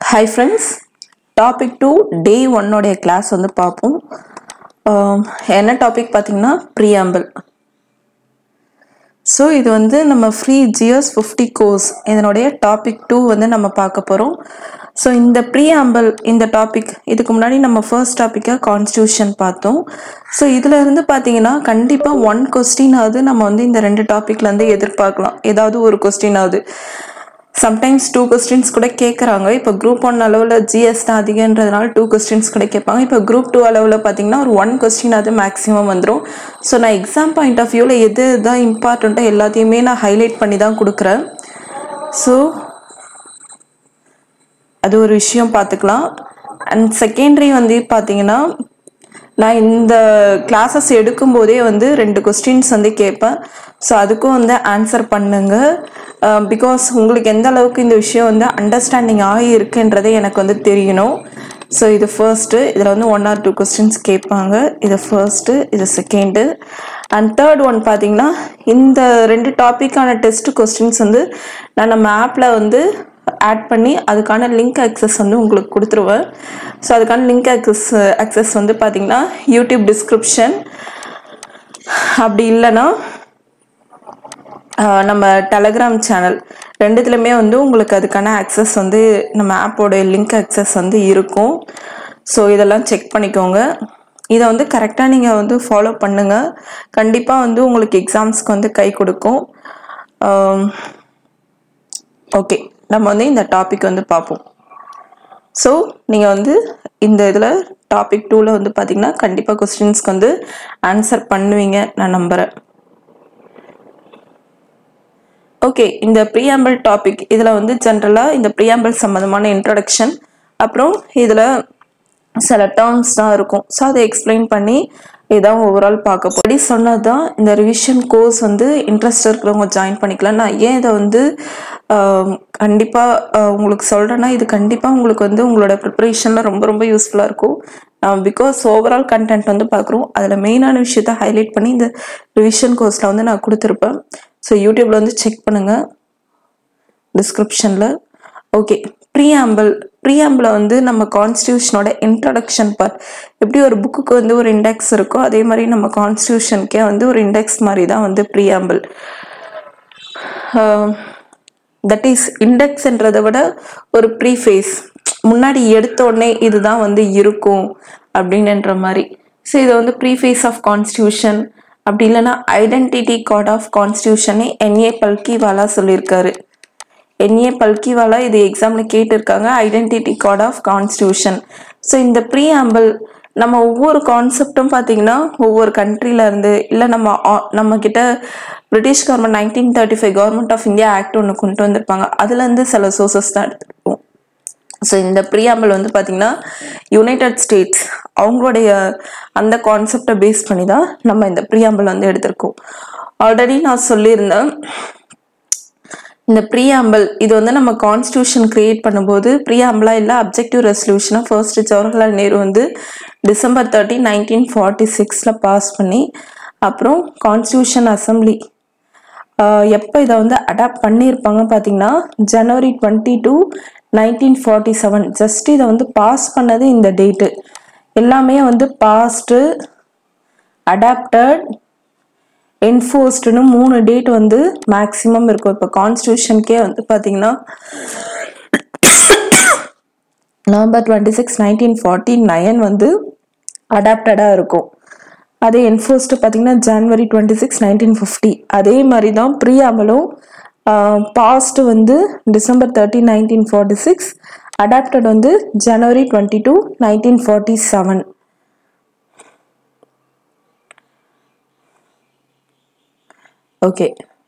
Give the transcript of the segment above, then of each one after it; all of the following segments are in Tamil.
hi friends topic today ஒன்னோடைய கிளாஸ் வந்து பார்ப்போம் ஆம், என்ன டாபிக் பார்த்தீங்கன்னா ப்ரியாம்பிள் ஸோ இது வந்து நம்ம ஃப்ரீ ஜிஎஸ் ஃபிஃப்டி கோர்ஸ் இதனுடைய டாபிக் டூ வந்து நம்ம பார்க்க போகிறோம் ஸோ இந்த ப்ரீஆம்பிள் இந்த டாபிக் இதுக்கு முன்னாடி நம்ம ஃபர்ஸ்ட் டாப்பிக்கை கான்ஸ்டியூஷன் பார்த்தோம் ஸோ இதில் இருந்து பார்த்தீங்கன்னா கண்டிப்பாக ஒன் கொஸ்டினாவது நம்ம வந்து இந்த ரெண்டு டாப்பிக்லேருந்து எதிர்பார்க்கலாம் ஏதாவது ஒரு கொஸ்டினாவது சம்டைம்ஸ் டூ கொஸ்டின்ஸ் கூட கேட்குறாங்க இப்போ குரூப் ஒன் அளவில் ஜிஎஸ் தான் அதிகன்றதுனால டூ கொஸ்டின்ஸ் கூட கேட்பாங்க இப்போ குரூப் டூ அளவில் பார்த்தீங்கன்னா ஒரு ஒன் கொஸ்டின் அது மேக்ஸிமம் வந்துடும் ஸோ நான் எக்ஸாம் பாயிண்ட் ஆஃப் வியூவில் எது தான் இம்பார்ட்டண்ட்டோ எல்லாத்தையுமே நான் ஹைலைட் பண்ணி தான் கொடுக்குறேன் ஸோ அது ஒரு விஷயம் பார்த்துக்கலாம் அண்ட் செகண்டரி வந்து பார்த்தீங்கன்னா நான் இந்த கிளாஸஸ் எடுக்கும்போதே வந்து ரெண்டு கொஸ்டின்ஸ் வந்து கேட்பேன் ஸோ அதுக்கும் வந்து ஆன்சர் பண்ணுங்க பிகாஸ் உங்களுக்கு எந்த அளவுக்கு இந்த விஷயம் வந்து அண்டர்ஸ்டாண்டிங் ஆகியிருக்குன்றதே எனக்கு வந்து தெரியணும் ஸோ இது ஃபர்ஸ்ட்டு இதில் வந்து ஒன் ஆர் டூ கொஸ்டின்ஸ் கேட்பாங்க இது ஃபர்ஸ்ட்டு இது செகண்டு அண்ட் தேர்ட் ஒன் பார்த்தீங்கன்னா இந்த ரெண்டு டாப்பிக்கான டெஸ்ட் கொஸ்டின்ஸ் வந்து நான் நம்ம ஆப்பில் வந்து ஆட் பண்ணி அதுக்கான லிங்க் அக்சஸ் வந்து உங்களுக்கு கொடுத்துருவேன் ஸோ அதுக்கான லிங்க் அக்சஸ் அக்சஸ் வந்து பார்த்தீங்கன்னா யூடியூப் டிஸ்கிரிப்ஷன் அப்படி இல்லைன்னா ஆஹ், நம்ம டெலகிராம் சேனல் ரெண்டுத்துலையுமே வந்து உங்களுக்கு அதுக்கான அக்சஸ் வந்து நம்ம ஆப்போட லிங்க் அக்சஸ் வந்து இருக்கும் ஸோ இதெல்லாம் செக் பண்ணிக்கோங்க இதை வந்து கரெக்டாக நீங்கள் வந்து ஃபாலோ பண்ணுங்கள் கண்டிப்பாக வந்து உங்களுக்கு எக்ஸாம்ஸ்க்கு வந்து கை கொடுக்கும் ஓகே நம்ம வந்து இந்த டாபிக் வந்து பார்ப்போம் ஸோ நீங்கள் வந்து இந்த இதில் டாபிக் டூவில் வந்து பார்த்தீங்கன்னா கண்டிப்பாக கொஸ்டின்ஸ்க்கு வந்து ஆன்சர் பண்ணுவீங்க நான் நம்புகிறேன் ஓகே இந்த ப்ரீஆம்பிள் டாபிக் இதில் வந்து ஜென்ரலாக இந்த ப்ரீஆம்பிள் சம்மந்தமான இன்ட்ரடக்ஷன் அப்புறம் இதில் சில டேர்ம்ஸ் தான் இருக்கும் ஸோ அதை எக்ஸ்பிளைன் பண்ணி இதான் ஓவரால் பார்க்க போடி சொன்னது தான் இந்த ரிவிஷன் கோர்ஸ் வந்து இன்ட்ரெஸ்ட் இருக்கிறவங்க ஜாயின் பண்ணிக்கலாம் நான் ஏன் இதை வந்து கண்டிப்பாக உங்களுக்கு சொல்கிறேன்னா இது கண்டிப்பாக உங்களுக்கு வந்து உங்களோட ப்ரிப்பரேஷனில் ரொம்ப ரொம்ப யூஸ்ஃபுல்லாக இருக்கும் பிகாஸ் ஓவரால் கண்டென்ட் வந்து பார்க்குறோம் அதில் மெயினான விஷயத்த ஹைலைட் பண்ணி இந்த ரிவிஷன் கோர்ஸில் வந்து நான் கொடுத்துருப்பேன் ஸோ யூடியூப்பில் வந்து செக் பண்ணுங்கள் டிஸ்கிரிப்ஷனில் ஓகே ப்ரீஆம்பிள் ப்ரீஆம்பிள் வந்து நம்ம கான்ஸ்டியூஷனோட இன்ட்ரடக்ஷன் பார்ட் எப்படி ஒரு புக்குக்கு வந்து ஒரு இண்டெக்ஸ் இருக்கோ அதே மாதிரி நம்ம கான்ஸ்டியூஷனுக்கே வந்து ஒரு இண்டெக்ஸ் மாதிரி தான் வந்து ப்ரீஆம்பிள் தட் இஸ் இண்டெக்ஸ்ன்றதை விட ஒரு ப்ரீஃபேஸ் முன்னாடி எடுத்த உடனே இதுதான் வந்து இருக்கும் அப்படின்னுன்ற மாதிரி ஸோ இது வந்து ப்ரீஃபேஸ் ஆஃப் கான்ஸ்டியூஷன் அப்படி இல்லைன்னா ஐடென்டிட்டி கார்ட் ஆஃப் கான்ஸ்டியூஷனே என்ஏ பல்கிவாலா சொல்லியிருக்காரு என்ஏ பல்கிவாலா இது எக்ஸாமில் கேட்டிருக்காங்க identity card of constitution so இந்த ப்ரீஆம்பிள் நம்ம ஒவ்வொரு கான்செப்டும் பார்த்தீங்கன்னா ஒவ்வொரு countryல இருந்து இல்லை நம்ம ஆ- நம்ம கிட்ட British government nineteen thirty five government of India act ஒன்று கொண்டு வந்திருப்பாங்க அதுலேருந்து சில சோர்சஸ் தான் எடுத்துருப்போம் ஸோ இந்த ப்ரீஆம்பிள் வந்து பார்த்தீங்கன்னா யுனைடெட் ஸ்டேட்ஸ் அவங்களுடைய அந்த கான்செப்டை பேஸ் பண்ணி தான் நம்ம இந்த ப்ரீஆம்பிள் வந்து எடுத்திருக்கோம் ஆல்ரெடி நான் சொல்லியிருந்தேன் இந்த ப்ரீஆம்பிள் இது வந்து நம்ம கான்ஸ்டியூஷன் கிரியேட் பண்ணும்போது ப்ரீஆம்பிளா இல்லை அப்ஜெக்டிவ் ரெசல்யூஷனை ஃபர்ஸ்ட் ஜவஹர்லால் நேரு வந்து டிசம்பர் தேர்ட்டி நைன்டீன் ஃபார்ட்டி சிக்ஸில் பாஸ் பண்ணி அப்புறம் கான்ஸ்டியூஷன் அசம்பிளி எப்போ இதை வந்து அடாப்ட் பண்ணியிருப்பாங்க பார்த்தீங்கன்னா ஜனவரி twenty two nineteen forty seven just இதை வந்து பாஸ் பண்ணது இந்த டேட்டு எல்லாமே வந்து பாஸ்ட்டு அடாப்டட் என்ஃபோர்ஸ்டுன்னு மூணு டேட் வந்து மேக்ஸிமம் இருக்கும் இப்போ கான்ஸ்டியூஷனுக்கே வந்து பார்த்தீங்கன்னா நவம்பர் twenty six nineteen forty nine வந்து அடாப்டடாக இருக்கும் அதே என்ஃபோர்ஸ்டு பார்த்தீங்கன்னா January twenty six nineteen fifty அதே மாதிரி தான் ப்ரீஆமலும் பாஸ்ட் வந்து December thirty nineteen forty six adopted வந்து ஜனவரி twenty two nineteen forty seven okay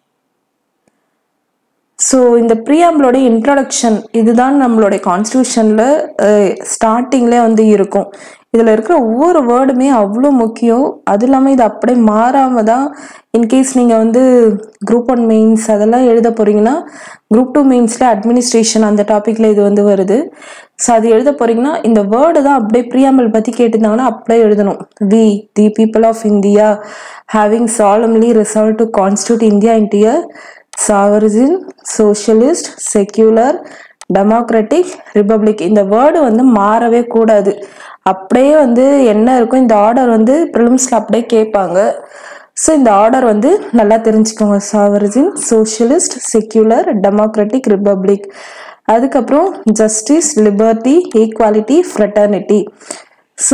so இந்த ப்ரீஆம்பிளோட இன்ட்ரடக்ஷன் இதுதான் நம்மளுடைய கான்ஸ்டியூஷனில் ஸ்டார்டிங்லேயே வந்து இருக்கும் இதில் இருக்கிற ஒவ்வொரு வேர்டுமே அவ்வளோ முக்கியம் அது இல்லாமல் இது அப்படியே மாறாமல் தான் இன்கேஸ் நீங்கள் வந்து குரூப் ஒன் மெயின்ஸ் அதெல்லாம் எழுத போகிறீங்கன்னா குரூப் டூ மெயின்ஸில் அட்மினிஸ்ட்ரேஷன் அந்த டாப்பிக்கில் இது வந்து வருது ஸோ அது எழுத போகிறீங்கன்னா இந்த வேர்டு தான் அப்படியே ப்ரீஆம்பிள் பற்றி கேட்டிருந்தாங்கன்னா அப்படியே எழுதணும் we the people of India having solemnly resolved to constitute India into a sovereign, socialist, secular, democratic republic இந்த வேர்டு வந்து மாறவே கூடாது அப்படியே வந்து என்ன இருக்கும் இந்த ஆர்டர் வந்து ப்ரிலிம்ஸில் அப்படியே கேட்பாங்க ஸோ இந்த ஆர்டர் வந்து நல்லா தெரிஞ்சுக்கோங்க sovereign socialist secular democratic republic அதுக்கப்புறம் justice liberty equality fraternity so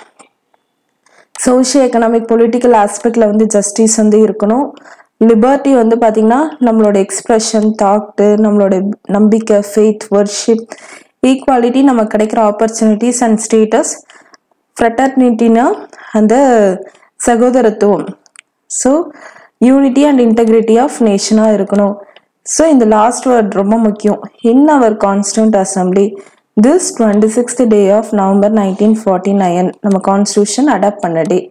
socio economic political ஆஸ்பெக்டில் வந்து ஜஸ்டிஸ் வந்து இருக்கணும் லிபர்ட்டி வந்து பார்த்திங்கன்னா நம்மளோட எக்ஸ்ப்ரெஷன் தாட்டு நம்மளோட நம்பிக்கை ஃபெய்த் வர்ஷிப் ஈக்குவாலிட்டி நமக்கு கிடைக்கிற ஆப்பர்ச்சுனிட்டிஸ் அண்ட் ஸ்டேட்டஸ் ஃப்ரெட்டர்னிட்டினா அந்த சகோதரத்துவம் so unity and integrity of நேஷனாக இருக்கணும் ஸோ இந்த லாஸ்ட் வேர்ட் ரொம்ப முக்கியம் in our constituent assembly this twenty sixth day of November nineteen forty nine நம்ம கான்ஸ்டியூஷன் அடாப்ட் பண்ண day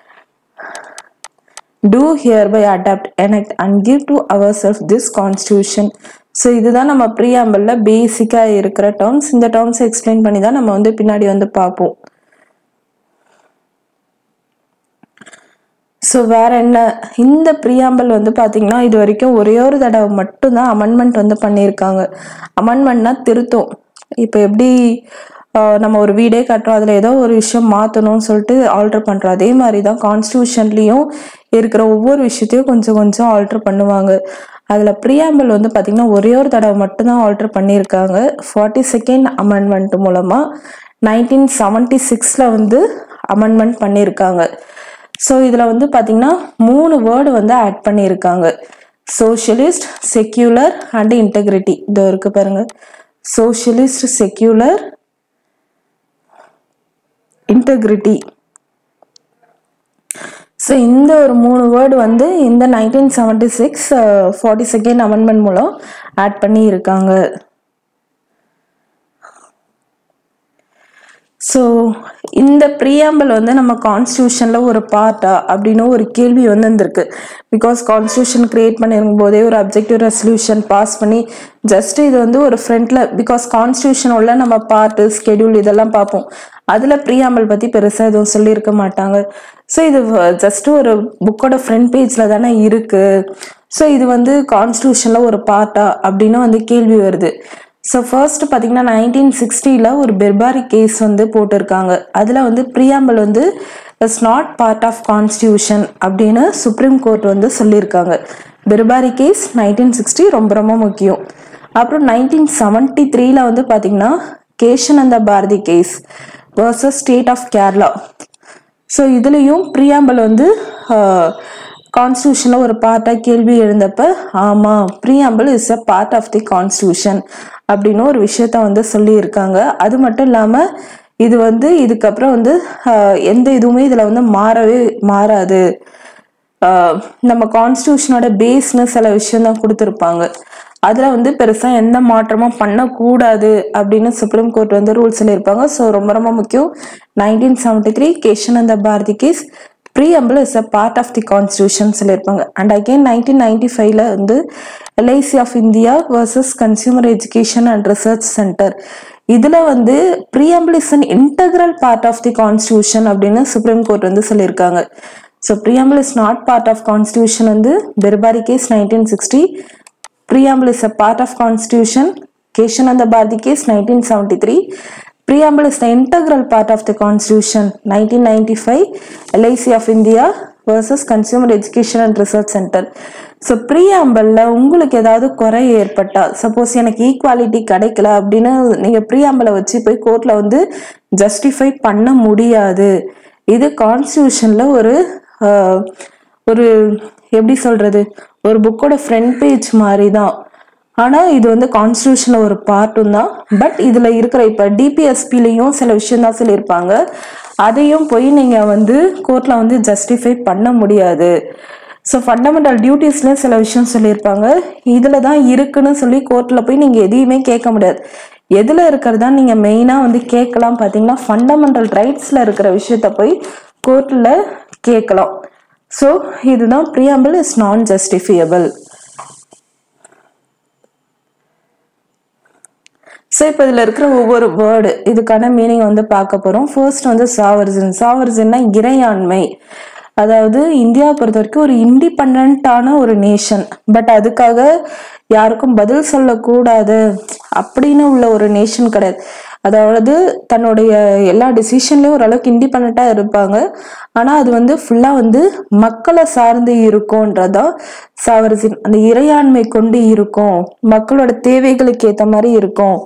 do hereby adopt enact and give to our self this constitution so இதுதான் நம்ம ப்ரீஆம்பிளில் பேசிக்காக இருக்கிற டேர்ம்ஸ் இந்த டேர்ம்ஸ் எக்ஸ்பிளைன் பண்ணி தான் நம்ம வந்து பின்னாடி வந்து பார்ப்போம் ஸோ வேற என்ன இந்த ப்ரீஆம்பிள் வந்து பார்த்தீங்கன்னா இது வரைக்கும் ஒரே ஒரு தடவை மட்டும்தான் அமெண்ட்மெண்ட் வந்து பண்ணியிருக்காங்க அமெண்ட்மெண்ட்னா திருத்தம் இப்போ எப்படி ஆஹ், நம்ம ஒரு வீடே கட்டுறோம் அதில் ஏதோ ஒரு விஷயம் மாற்றணும்னு சொல்லிட்டு ஆல்டர் பண்ணுறோம் அதே மாதிரி தான் கான்ஸ்டியூஷன்லேயும் இருக்கிற ஒவ்வொரு விஷயத்தையும் கொஞ்சம் கொஞ்சம் ஆல்டர் பண்ணுவாங்க அதில் ப்ரீஆம்பிள் வந்து பார்த்திங்கன்னா ஒரே ஒரு தடவை மட்டும்தான் ஆல்டர் பண்ணியிருக்காங்க ஃபார்ட்டி செகண்ட் அமெண்ட்மெண்ட் மூலமாக நைன்டீன் செவன்ட்டி சிக்ஸில் வந்து அமெண்ட்மெண்ட் பண்ணியிருக்காங்க ஸோ இதில் வந்து பார்த்தீங்கன்னா மூணு வேர்டு வந்து ஆட் பண்ணியிருக்காங்க சோஷியலிஸ்ட் செக்யூலர் அண்ட் இன்டெகிரிட்டி இதோ இருக்கு பாருங்க சோஷியலிஸ்ட் செக்யூலர் இன்டெகிரிட்டி ஸோ இந்த ஒரு மூணு வேர்டு வந்து இந்த nineteen seventy six forty second amendment மூலம் ஆட் பண்ணி இருக்காங்க ஸோ இந்த ப்ரீஆம்பிள் வந்து நம்ம கான்ஸ்டியூஷனில் ஒரு பார்ட்டா அப்படின்னு ஒரு கேள்வி வந்து இருந்திருக்கு பிகாஸ் கான்ஸ்டியூஷன் கிரியேட் பண்ணிருக்கும் போதே ஒரு அப்ஜெக்டிவ் ரெசல்யூஷன் பாஸ் பண்ணி ஜஸ்ட் இது வந்து ஒரு ஃப்ரண்ட்ல பிகாஸ் கான்ஸ்டியூஷன் உள்ள நம்ம பார்ட்டு ஸ்கெடியூல் இதெல்லாம் பார்ப்போம் அதில் ப்ரீஆம்பிள் பற்றி பெருசாக எதுவும் சொல்லியிருக்க மாட்டாங்க ஸோ இது ஜஸ்ட் ஒரு புக்கோட ஃப்ரண்ட் பேஜில் தானே இருக்குது ஸோ இது வந்து கான்ஸ்டியூஷனில் ஒரு பார்ட்டா அப்படின்னு வந்து கேள்வி வருது ஸோ ஃபர்ஸ்ட் பார்த்தீங்கன்னா நைன்டீன் சிக்ஸ்டியில் ஒரு பெர்பாரி கேஸ் வந்து போட்டிருக்காங்க அதில் வந்து ப்ரியாம்பிள் வந்து is not part of constitution அப்படின்னு சுப்ரீம் கோர்ட் வந்து சொல்லியிருக்காங்க பெர்பாரி கேஸ் நைன்டீன் சிக்ஸ்டி ரொம்ப ரொம்ப முக்கியம் அப்புறம் நைன்டீன் செவன்ட்டி த்ரீல வந்து பார்த்தீங்கன்னா Kesavananda Bharati case versus state of Kerala so இதுலேயும் ப்ரியாம்பிள் வந்து கான்ஸ்டியூஷனில் ஒரு பார்ட்டாக கேள்வி எழுந்தப்ப ஆமாம் preamble is a part of the constitution அப்படின்னு ஒரு விஷயத்த வந்து சொல்லியிருக்காங்க அது மட்டும் இல்லாமல் இது வந்து இதுக்கப்புறம் வந்து ஆஹ், எந்த இதுவுமே இதில் வந்து மாறவே மாறாது ஆஹ், நம்ம கான்ஸ்டியூஷனோட பேஸ்னு சில விஷயம் தான் கொடுத்துருப்பாங்க அதில் வந்து பெருசாக எந்த மாற்றமும் பண்ணக்கூடாது அப்படின்னு சுப்ரீம் கோர்ட் வந்து ரூல் சொல்லியிருப்பாங்க ஸோ ரொம்ப ரொம்ப முக்கியம் nineteen seventy three Kesavananda Bharati case preamble is a part of the constitution சொல்லியிருப்பாங்க அண்ட் அகைன் நைன்டீன் நைன்டி ஃபைவ்ல வந்து LIC of India versus consumer education and research centre இதில் வந்து preamble is an integral part of the constitution அப்படின்னு சுப்ரீம் கோர்ட் வந்து சொல்லியிருக்காங்க so preamble is not part of constitution வந்து Berubari case nineteen sixty preamble is a part of constitution keshananda bharati case 1973 preamble is the integral part of the constitution 1995 lic of india versus consumer education and research center so ப்ரீஆம்பிளில் உங்களுக்கு ஏதாவது குறை ஏற்பட்டா சப்போஸ் எனக்கு ஈக்குவாலிட்டி கிடைக்கல அப்படின்னு நீங்கள் ப்ரீஆம்பிளை வச்சு போய் கோர்ட்டில் வந்து ஜஸ்டிஃபை பண்ண முடியாது இது கான்ஸ்டியூஷனில் ஒரு ஆஹ், ஒரு எப்படி சொல்றது ஒரு புக்கோட ஃப்ரண்ட் பேஜ் மாதிரி தான் ஆனால் இது வந்து கான்ஸ்டியூஷனில் ஒரு பார்ட்டும் தான் பட் இதில் இருக்கிற இப்போ டிபிஎஸ்பிலையும் சில விஷயம் தான் சொல்லியிருப்பாங்க அதையும் போய் நீங்கள் வந்து கோர்ட்டில் வந்து ஜஸ்டிஃபை பண்ண முடியாது ஸோ ஃபண்டமெண்டல் டியூட்டிஸ்லேயும் சில விஷயம் சொல்லியிருப்பாங்க இதில் தான் இருக்குன்னு சொல்லி கோர்ட்டில் போய் நீங்கள் எதையுமே கேட்க முடியாது எதில் இருக்கிறதா நீங்கள் மெயினாக வந்து கேட்கலாம் பார்த்தீங்கன்னா ஃபண்டமெண்டல் ரைட்ஸில் இருக்கிற விஷயத்த போய் கோர்ட்டில் கேட்கலாம் ஸோ இதுதான் ப்ரியாம்பிள் இஸ் நான் ஜஸ்டிஃபியபிள் ஸோ இப்போ இதில் இருக்கிற ஒவ்வொரு வேர்டு இதுக்கான மீனிங் வந்து பார்க்க போகிறோம் ஃபர்ஸ்ட் வந்து சாவர்ஜன் சாவர்ஜன்னா இறையாண்மை அதாவது இந்தியாவை பொறுத்த வரைக்கும் ஒரு இண்டிபெண்ட்டான ஒரு நேஷன் பட் அதுக்காக யாருக்கும் பதில் சொல்லக்கூடாது அப்படின்னு உள்ள ஒரு நேஷன் கிடையாது அதாவது தன்னுடைய எல்லா டிசிஷன்லயும் ஓரளவுக்கு இண்டிபெண்டா இருப்பாங்க ஆனா அது வந்து ஃபுல்லா வந்து மக்களை சார்ந்து இருக்கும்ன்றதான் சாவரசின் அந்த இறையாண்மை கொண்டு இருக்கும் மக்களோட தேவைகளுக்கு ஏத்த மாதிரி இருக்கும்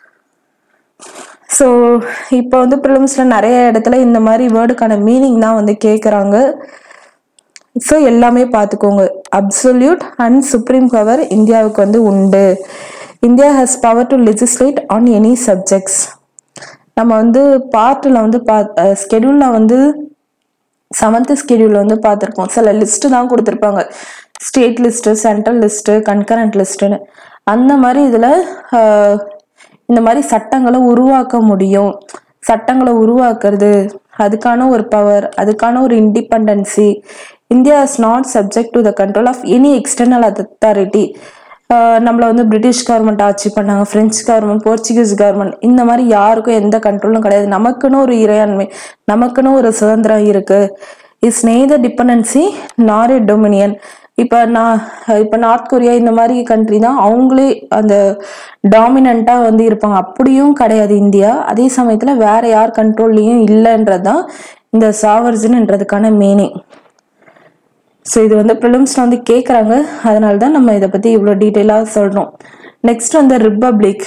ஸோ இப்போ வந்து ப்ரிலிம்ஸ்ல நிறைய இடத்துல இந்த மாதிரி வேர்டுக்கான மீனிங் தான் வந்து கேட்குறாங்க ஸோ எல்லாமே பார்த்துக்கோங்க அப்சல்யூட் அண்ட் சுப்ரீம் பவர் இந்தியாவுக்கு வந்து உண்டு India has power to legislate on any subjects நம்ம வந்து பார்ட்டில் வந்து பா ஸ்கெடியூலில் வந்து செவன்த் ஸ்கெடியூல் வந்து பார்த்துருப்போம் சில லிஸ்ட் தான் கொடுத்துருப்பாங்க state list central list concurrent லிஸ்ட்டுன்னு அந்த மாதிரி இதில் இந்த மாதிரி சட்டங்களை உருவாக்க முடியும் சட்டங்களை உருவாக்குறது அதுக்கான ஒரு பவர் அதுக்கான ஒரு independency India is not subject to the control of any external authority நம்மளை வந்து பிரிட்டிஷ் கவர்மெண்ட் ஆட்சி பண்ணாங்க பிரெஞ்சு கவர்மெண்ட் போர்ச்சுகீஸ் கவர்மெண்ட் இந்த மாதிரி யாருக்கும் எந்த கண்ட்ரோலும் கிடையாது நமக்குன்னு ஒரு இறையாண்மை நமக்குன்னு ஒரு சுதந்திரம் இருக்கு இஸ் நெய்தர் டிபெண்டன்சி நார் எ டொமினியன் இப்போ நான் இப்போ நார்த் கொரியா இந்த மாதிரி கண்ட்ரி தான் அவங்களே அந்த டாமினண்ட்டாக வந்து இருப்பாங்க அப்படியும் கிடையாது இந்தியா அதே சமயத்தில் வேற யார் கண்ட்ரோல்லையும் இல்லைன்றது தான் இந்த சாவர்ஜன்ன்றதுக்கான மீனிங் ஸோ இது வந்து ப்ரிலிம்ஸில் வந்து கேட்குறாங்க அதனால தான் நம்ம இதை பற்றி இவ்வளோ டீட்டெயிலாக சொல்கிறோம் நெக்ஸ்ட் வந்து ரிப்பப்ளிக்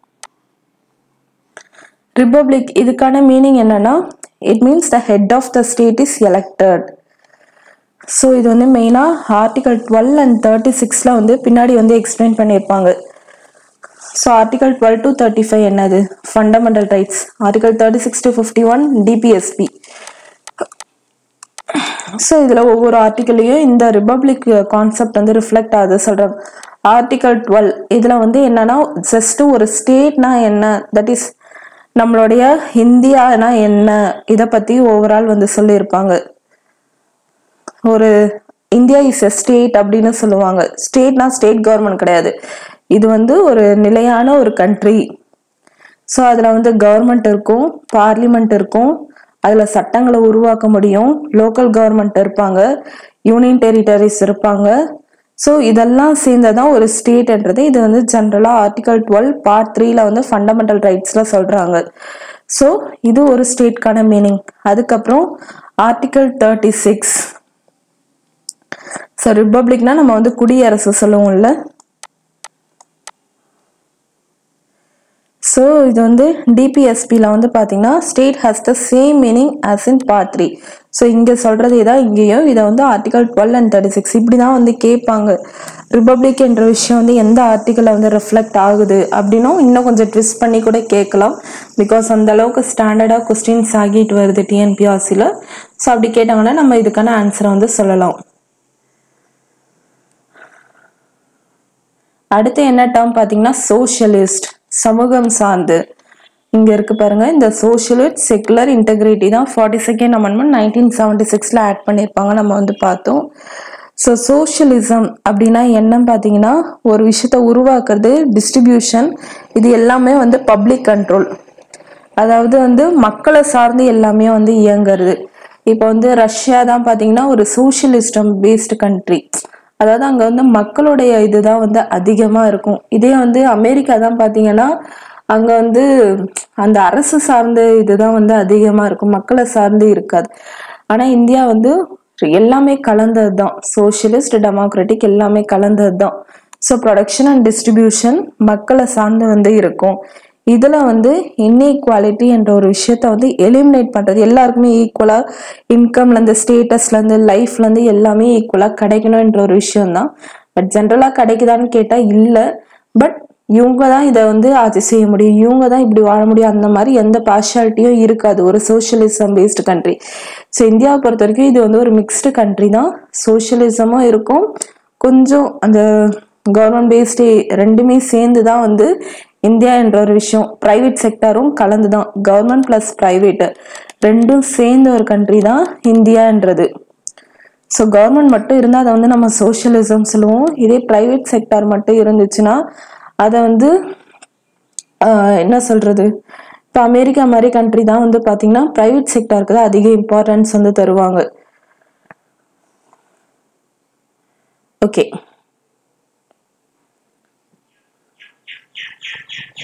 ரிப்பப்ளிக் இதுக்கான மீனிங் என்னன்னா it means the head of the state is elected so இது வந்து மெயினாக ஆர்டிகல் டுவெல் அண்ட் தேர்ட்டி சிக்ஸில் வந்து பின்னாடி வந்து எக்ஸ்பிளைன் பண்ணியிருப்பாங்க so article twelve to thirty five என்னது fundamental rights article thirty six to fifty one DPSP so இதில் ஒவ்வொரு ஆர்டிக்கல்லையும் இந்த ரிப்பப்ளிக் கான்செப்ட் வந்து ரிஃப்ளெக்ட் ஆகுது சொல்கிறாங்க ஆர்டிகல் டுவெல் இதில் வந்து என்னன்னா ஜஸ்ட் ஒரு ஸ்டேட்னா என்ன தட் இஸ் நம்மளுடைய இந்தியானா என்ன இதை பற்றி ஓவரால் வந்து சொல்லியிருப்பாங்க ஒரு இந்தியா இஸ் எ ஸ்டேட் அப்படின்னு சொல்லுவாங்க ஸ்டேட்னா ஸ்டேட் கவர்மெண்ட் கிடையாது இது வந்து ஒரு நிலையான ஒரு கண்ட்ரி ஸோ அதில் வந்து கவர்மெண்ட் இருக்கும் பார்லிமெண்ட் இருக்கும் அதில் சட்டங்களை உருவாக்க முடியும் லோக்கல் கவர்மெண்ட் இருப்பாங்க யூனியன் டெரிட்டரிஸ் இருப்பாங்க ஸோ இதெல்லாம் சேர்ந்ததான் ஒரு ஸ்டேட்ன்றது இது வந்து ஜென்ரலாக ஆர்டிகல் டுவெல் பார்ட் த்ரீல வந்து ஃபண்டமெண்டல் ரைட்ஸில் சொல்கிறாங்க ஸோ இது ஒரு ஸ்டேட்கான மீனிங் அதுக்கப்புறம் ஆர்டிகல் தேர்ட்டி சிக்ஸ் ஸோ ரிப்பப்ளிக்னா நம்ம வந்து குடியரசு சொல்லுவோம்ல ஸோ இது வந்து டிபிஎஸ்பியில் வந்து பார்த்தீங்கன்னா state has the same meaning as in part three so இங்கே சொல்கிறதே தான் இங்கேயும் இதை வந்து article twelve and thirty six இப்படி தான் வந்து கேட்பாங்க ரிப்பப்ளிக் என்ற விஷயம் வந்து எந்த ஆர்டிக்கலில் வந்து ரிஃப்ளெக்ட் ஆகுது அப்படின்னும் இன்னும் கொஞ்சம் ட்விஸ்ட் பண்ணி கூட கேட்கலாம் பிகாஸ் அந்த அளவுக்கு ஸ்டாண்டர்டாக கொஸ்டின்ஸ் ஆகிட்டு வருது டிஎன்பிஆர்சியில் ஸோ அப்படி கேட்டாங்கன்னா நம்ம இதுக்கான ஆன்சரை வந்து சொல்லலாம் அடுத்து என்ன டேர்ம் பார்த்தீங்கன்னா சோஷியலிஸ்ட் சமூகம் சார்ந்து இங்க இருக்கு பாருங்க இந்த சோஷியலிஸ்ட் செக்குலர் இன்டெகிரிட்டி தான் forty second amendment nineteen seventy சிக்ஸ்ல ஆட் பண்ணியிருப்பாங்க நம்ம வந்து பார்த்தோம் ஸோ சோஷியலிசம் அப்படின்னா என்னன்னு பார்த்தீங்கன்னா ஒரு விஷயத்த உருவாக்குறது டிஸ்ட்ரிபியூஷன் இது எல்லாமே வந்து பப்ளிக் கண்ட்ரோல் அதாவது வந்து மக்களை சார்ந்து எல்லாமே வந்து இயங்குறது இப்போ வந்து ரஷ்யா தான் பார்த்தீங்கன்னா ஒரு சோஷியலிஸ்டம் பேஸ்டு கண்ட்ரி அதாவது அங்கே வந்து மக்களுடைய இதுதான் வந்து அதிகமாக இருக்கும் இதே வந்து அமெரிக்கா தான் பார்த்தீங்கன்னா அங்கே வந்து அந்த அரசு சார்ந்த இதுதான் வந்து அதிகமாக இருக்கும் மக்களை சார்ந்து இருக்காது ஆனால் இந்தியா வந்து எல்லாமே கலந்தது தான் சோஷியலிஸ்ட் டெமோக்ராட்டிக் எல்லாமே கலந்தது தான் ஸோ ப்ரொடக்ஷன் அண்ட் டிஸ்ட்ரிபியூஷன் மக்களை சார்ந்து வந்து இருக்கும் இதுல வந்து இன்இக்வாலிட்டி என்ற ஒரு விஷயத்த வந்து எலிமினேட் பண்றது எல்லாருக்குமே ஈக்குவலா இன்கம்ல இருந்து ஸ்டேட்டஸ்ல இருந்து லைஃப்ல இருந்து எல்லாமே ஈக்குவலா கிடைக்கணும்ன்ற ஒரு விஷயம் தான் பட் ஜென்ரலா கிடைக்குதான்னு கேட்டா இல்ல பட் இவங்க தான் இதை வந்து ஆட்சி செய்ய முடியும் இவங்க தான் இப்படி வாழ முடியும் அந்த மாதிரி எந்த பார்ஷாலிட்டியும் இருக்காது ஒரு சோஷியலிசம் பேஸ்டு கண்ட்ரி ஸோ இந்தியாவை பொறுத்த வரைக்கும் இது வந்து ஒரு மிக்ஸ்டு கண்ட்ரி தான் சோஷியலிசமும் இருக்கும் கொஞ்சம் அந்த கவர்மெண்ட் பேஸ்டு ரெண்டுமே சேர்ந்து தான் வந்து இந்தியா என்ற ஒரு விஷயம் ப்ரைவேட் செக்டரும் கலந்து தான் கவர்மெண்ட் ப்ளஸ் ப்ரைவேட் ரெண்டும் சேர்ந்த ஒரு கண்ட்ரி தான் இந்தியான்றது ஸோ கவர்மெண்ட் மட்டும் இருந்தால் அதை வந்து நம்ம சோஷியலிசம் சொல்லுவோம் இதே ப்ரைவேட் செக்டார் மட்டும் இருந்துச்சுன்னா அதை வந்து ஆஹ், என்ன சொல்றது இப்போ அமெரிக்கா மாதிரி கண்ட்ரி தான் வந்து பார்த்தீங்கன்னா ப்ரைவேட் செக்டாருக்கு தான் அதிக இம்பார்ட்டன்ஸ் வந்து தருவாங்க ஓகே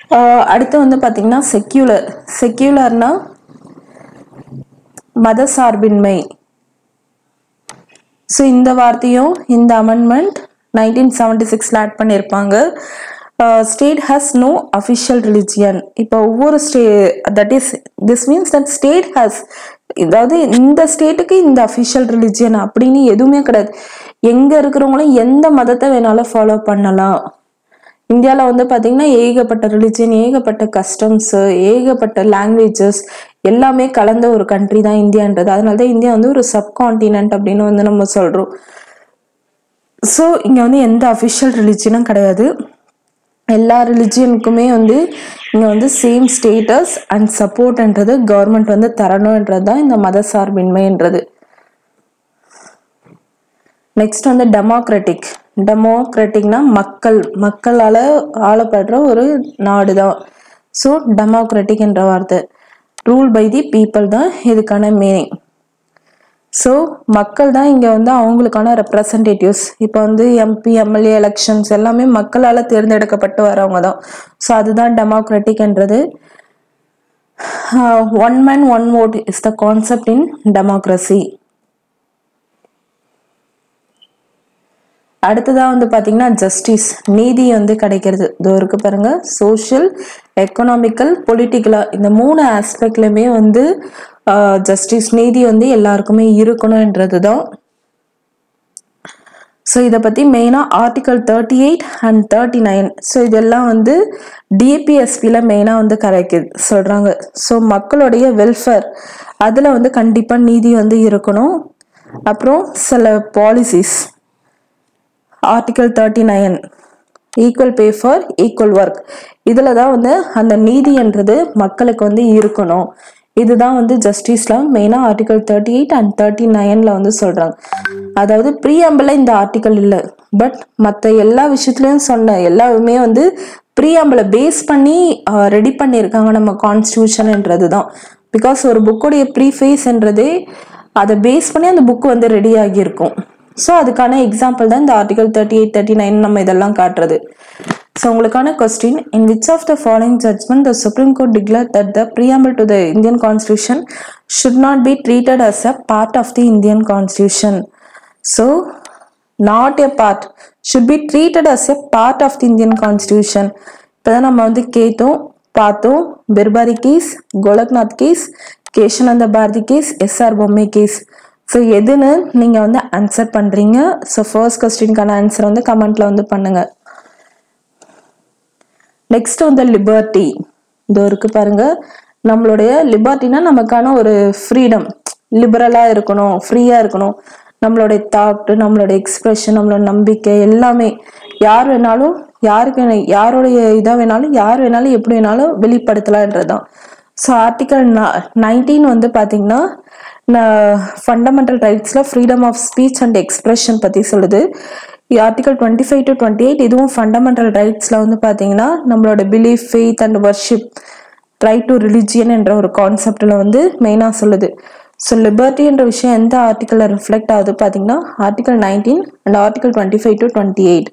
அடுத்து வந்து பார்த்தீங்கன்னா செக்யூலர் செக்யூலர்னா மத சார்பின்மை ஸோ இந்த வார்த்தையும் இந்த அமெண்ட்மெண்ட் நைன்டீன் செவன்டி சிக்ஸில் ஆட் பண்ணியிருப்பாங்க state has no official religion இப்போ ஒவ்வொரு state that is this means that state has அதாவது இந்த ஸ்டேட்டுக்கு இந்த அஃபிஷியல் ரிலிஜியன் அப்படின்னு எதுவுமே கிடையாது எங்கே இருக்கிறவங்களும் எந்த மதத்தை வேணாலும் ஃபாலோ பண்ணலாம் இந்தியாவில் வந்து பார்த்தீங்கன்னா ஏகப்பட்ட ரிலிஜியன் ஏகப்பட்ட கஸ்டம்ஸ் ஏகப்பட்ட லாங்குவேஜஸ் எல்லாமே கலந்த ஒரு கண்ட்ரி தான் இந்தியான்றது அதனால தான் இந்தியா வந்து ஒரு சப்கான்டினென்ட் அப்படின்னு வந்து நம்ம சொல்கிறோம் ஸோ இங்கே வந்து எந்த அஃபிஷியல் ரிலிஜியனும் கிடையாது எல்லா ரிலிஜியனுக்குமே வந்து இங்கே வந்து சேம் ஸ்டேட்டஸ் அண்ட் சப்போர்ட்ன்றது கவர்மெண்ட் வந்து தரணுன்றது தான் இந்த மத சார்பின்மைன்றது நெக்ஸ்ட் வந்து டெமோக்ராட்டிக் டெமோக்ராட்டிக்னா மக்கள் மக்களால் ஆளப்படுற ஒரு நாடு தான் ஸோ டெமோக்ராட்டிக் என்ற வார்த்தை ரூல் பை தி பீப்புள் தான் இதுக்கான மீனிங் ஸோ மக்கள் தான் இங்கே வந்து அவங்களுக்கான ரெப்ரசன்டேட்டிவ்ஸ் இப்போ வந்து எம்பி எம்எல்ஏ எலெக்ஷன்ஸ் எல்லாமே மக்களால் தேர்ந்தெடுக்கப்பட்டு வரவங்க தான் ஸோ அதுதான் டெமோக்ராட்டிக்ன்றது one man one vote is the concept in democracy அடுத்ததாக வந்து பார்த்தீங்கன்னா ஜஸ்டிஸ் நீதி வந்து கிடைக்கிறது இதோ இருக்கு பாருங்க சோஷியல் எக்கனாமிக்கல் பொலிட்டிக்கலாக இந்த மூணு ஆஸ்பெக்ட்லையுமே வந்து ஜஸ்டிஸ் நீதி வந்து எல்லாருக்குமே இருக்கணும்ன்றது தான் ஸோ இதை பற்றி மெயினாக article thirty eight and thirty nine so இதெல்லாம் வந்து டிபிஎஸ்பியில் மெயினாக வந்து கரைக்குது சொல்கிறாங்க ஸோ மக்களுடைய வெல்ஃபேர் அதில் வந்து கண்டிப்பாக நீதி வந்து இருக்கணும் அப்புறம் சில policies article thirty nine equal pay for equal work இதில் தான் வந்து அந்த நீதின்றது மக்களுக்கு வந்து இருக்கணும் இதுதான் வந்து ஜஸ்டிஸில் மெயினாக article thirty eight and thirty நைனில் வந்து சொல்கிறாங்க அதாவது ப்ரீஅம்பில் இந்த ஆர்டிக்கல் இல்லை பட் மற்ற எல்லா விஷயத்துலையும் சொன்ன எல்லாமே வந்து ப்ரீஅம்பிளை பேஸ் பண்ணி ரெடி பண்ணியிருக்காங்க நம்ம கான்ஸ்டியூஷன்ன்றது தான் பிகாஸ் ஒரு புக்கோடைய ப்ரீஃபேஸ்ன்றதே அதை பேஸ் பண்ணி அந்த புக் வந்து ரெடி ஆகியிருக்கும் ஸோ அதுக்கான எக்ஸாம்பிள் தான் இந்த article thirty eight thirty nine நம்ம இதெல்லாம் காட்டுறது ஸோ உங்களுக்கான question in which of the following judgment the supreme court declare that the preamble to the Indian constitution should not be treated as a part of the Indian constitution so not a part should be treated as a part of the Indian constitution இப்போ தான் நம்ம வந்து கேட்டோம் பார்த்தோம் Berubari case Golaknath case Kesavananda Bharati case SR Bommai case so எதுன்னு நீங்கள் வந்து ஆன்சர் பண்ணுறீங்க ஸோ ஃபர்ஸ்ட் கொஸ்டினுக்கான ஆன்சர் வந்து கமெண்ட்டில் வந்து பண்ணுங்கள் நெக்ஸ்ட் வந்து லிபர்ட்டி இதோ இருக்கு பாருங்க நம்மளுடைய லிபர்ட்டினா நமக்கான ஒரு ஃப்ரீடம் லிபரலாக இருக்கணும் ஃப்ரீயாக இருக்கணும் நம்மளுடைய தாட் நம்மளோட எக்ஸ்பிரஷன் நம்மளோட நம்பிக்கை எல்லாமே யார் வேணாலும் யாருக்கு வேணா- யாருடைய இதாக வேணாலும் யார் வேணாலும் எப்படி வேணாலும் வெளிப்படுத்தலான்றது தான் ஸோ ஆர்டிகல் நைன்டீன் வந்து பார்த்தீங்கன்னா ஃபண்டமெண்டல் ரைட்ஸில் freedom of speech and expression பற்றி சொல்லுது article twenty five to twenty eight இதுவும் ஃபண்டமெண்டல் ரைட்ஸில் வந்து பார்த்தீங்கன்னா நம்மளோட belief faith and worship right to religion என்ற ஒரு கான்செப்டில் வந்து மெயினாக சொல்லுது ஸோ லிபர்ட்டின்ற விஷயம் எந்த ஆர்டிக்கலில் ரிஃப்ளெக்ட் ஆகுது பார்த்தீங்கன்னா article nineteen and article twenty five to twenty eight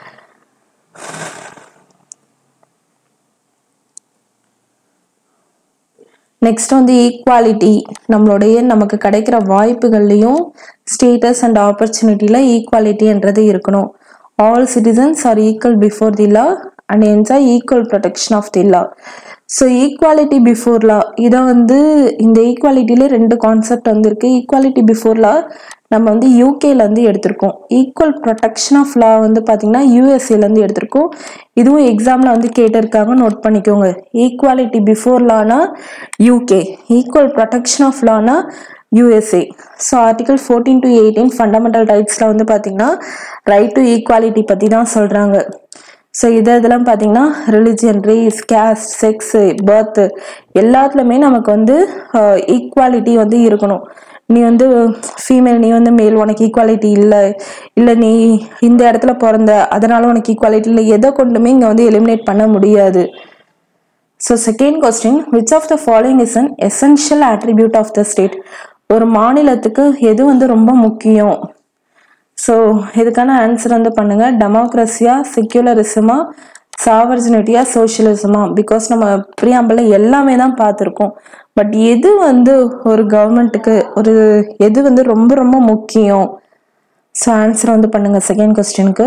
next வந்து ஈக்குவாலிட்டி நம்மளுடைய நமக்கு கிடைக்கிற வாய்ப்புகள்லையும் ஸ்டேட்டஸ் அண்ட் ஆப்பர்ச்சுனிட்டியில் ஈக்குவாலிட்டின்றது இருக்கணும் all citizens are equal before the law and enjoy equal protection of the law so equality before law இதை வந்து இந்த ஈக்குவாலிட்டிலே ரெண்டு கான்செப்ட் வந்திருக்கு ஈக்குவாலிட்டி பிஃபோர் லா நம்ம வந்து யூகேல இருந்து எடுத்திருக்கோம் ஈக்குவல் ப்ரொடெக்ஷன் ஆஃப் லா வந்து பார்த்தீங்கன்னா யூஎஸ்ஏல இருந்து எடுத்திருக்கோம் இதுவும் எக்ஸாம்ல வந்து கேட்டிருக்காங்க நோட் பண்ணிக்கோங்க ஈக்குவாலிட்டி பிஃபோர் லானா யூகே ஈக்குவல் ப்ரொடெக்ஷன் ஆஃப் லானா USA so article fourteen to eighteen fundamental ரைட்ஸில் வந்து பார்த்தீங்கன்னா ரைட் டு ஈக்குவாலிட்டி பற்றி தான் சொல்கிறாங்க ஸோ இது இதெல்லாம் பார்த்தீங்கன்னா religion race caste sex birth எல்லாத்துலேயுமே நமக்கு வந்து ஈக்குவாலிட்டி வந்து இருக்கணும் நீ வந்து ஃபீமேல் நீ வந்து மேல் உனக்கு ஈக்குவாலிட்டி இல்லை இல்லை நீ இந்த இடத்துல பிறந்த அதனால உனக்கு ஈக்குவாலிட்டி இல்லை எதை கொண்டுமே இங்கே வந்து எலிமினேட் பண்ண முடியாது so second question which of the following is an essential attribute of the state ஒரு மாநிலத்துக்கு எது வந்து ரொம்ப முக்கியம் ஸோ இதுக்கான ஆன்சர் வந்து பண்ணுங்க டெமோக்ரஸியா செக்யூலரிசமா சாவர்ஜினிட்டியா சோஷியலிசமா பிகாஸ் நம்ம பிரியாம்பல எல்லாமே தான் பார்த்துருக்கோம் பட் எது வந்து ஒரு கவர்மெண்ட்டுக்கு ஒரு எது வந்து ரொம்ப ரொம்ப முக்கியம் ஸோ ஆன்சர் வந்து பண்ணுங்க செகண்ட் கொஸ்டினுக்கு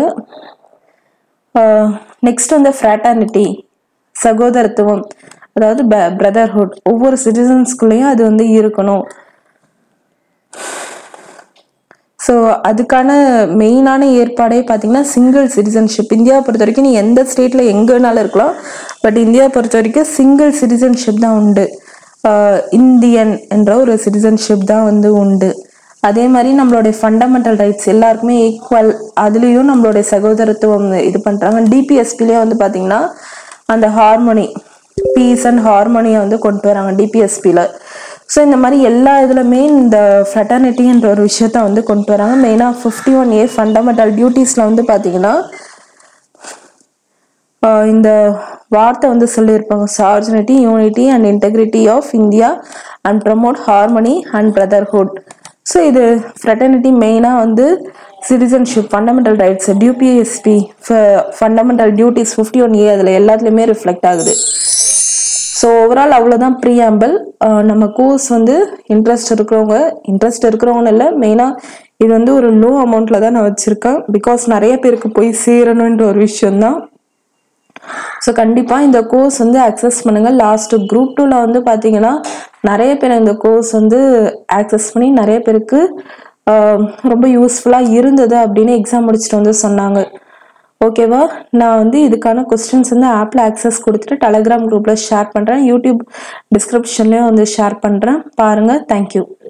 நெக்ஸ்ட் வந்து ஃப்ராட்டர்னிட்டி சகோதரத்துவம் அதாவது பிரதர்ஹுட் ஒவ்வொரு சிட்டிசன்ஸ்குள்ளேயும் அது வந்து இருக்கணும் ஸோ அதுக்கான மெயினான ஏற்பாடே பார்த்தீங்கன்னா சிங்கிள் சிட்டிசன்ஷிப் இந்தியாவை பொறுத்த வரைக்கும் நீ எந்த ஸ்டேட்டில் எங்கே வேணாலும் இருக்கலாம் பட் இந்தியாவை பொறுத்த வரைக்கும் சிங்கிள் சிட்டிசன்ஷிப் தான் உண்டு ஆஹ் இந்தியன் என்ற ஒரு சிட்டிசன்ஷிப் தான் வந்து உண்டு அதே மாதிரி நம்மளுடைய ஃபண்டமெண்டல் ரைட்ஸ் எல்லாருக்குமே ஈக்குவல் அதுலேயும் நம்மளுடைய சகோதரத்துவம் இது பண்ணுறாங்க டிபிஎஸ்பிலேயே வந்து பார்த்தீங்கன்னா அந்த ஹார்மோனி பீஸ் அண்ட் ஹார்மோனியை வந்து கொண்டு வராங்க டிபிஎஸ்பியில் ஸோ இந்த மாதிரி எல்லா இதுலையுமே இந்த ஃப்ரெட்டர்னிட்டின்ற ஒரு விஷயத்த வந்து கொண்டு வராங்க மெயினாக ஃபிஃப்டி ஒன் ஏ ஃபண்டமெண்டல் டியூட்டிஸில் வந்து பார்த்தீங்கன்னா ஆஹ் இந்த வார்த்தை வந்து சொல்லியிருப்பாங்க sovereignty unity and integrity of India and promote harmony and brotherhood so இது ஃப்ரெட்டர்னிட்டி மெயினாக வந்து citizenship fundamental rights DPSP fundamental duties fifty one A அதில் எல்லாத்துலேயுமே ரிஃப்ளெக்ட் ஆகுது ஸோ ஓவரால் அவ்வளோதான் ப்ரீஆம்பிள் நம்ம கோர்ஸ் வந்து இன்ட்ரெஸ்ட் இருக்கிறவங்க இன்ட்ரெஸ்ட் இருக்கிறவங்கன்னு இல்லை மெயினாக இது வந்து ஒரு லோ அமௌண்ட்டில் தான் நான் வச்சுருக்கேன் பிகாஸ் நிறைய பேருக்கு போய் சேரணுன்ற ஒரு விஷயம்தான் ஸோ கண்டிப்பாக இந்த கோர்ஸ் வந்து அக்சஸ் பண்ணுங்கள் லாஸ்ட் குரூப் டூவில் வந்து பார்த்தீங்கன்னா நிறைய பேர் இந்த கோர்ஸ் வந்து ஆக்சஸ் பண்ணி நிறைய பேருக்கு ஆஹ், ரொம்ப யூஸ்ஃபுல்லாக இருந்தது அப்படின்னு எக்ஸாம் முடிச்சுட்டு வந்து சொன்னாங்க ஓகேவா நான் வந்து இதுக்கான கொஸ்டின்ஸ் வந்து ஆப்பில் ஆக்சஸ் கொடுத்துட்டு டெலகிராம் குரூப்பில் ஷேர் பண்ணுறேன் யூடியூப் டிஸ்கிரிப்ஷன்லேயும் வந்து ஷேர் பண்ணுறேன் பாருங்கள் தேங்க்யூ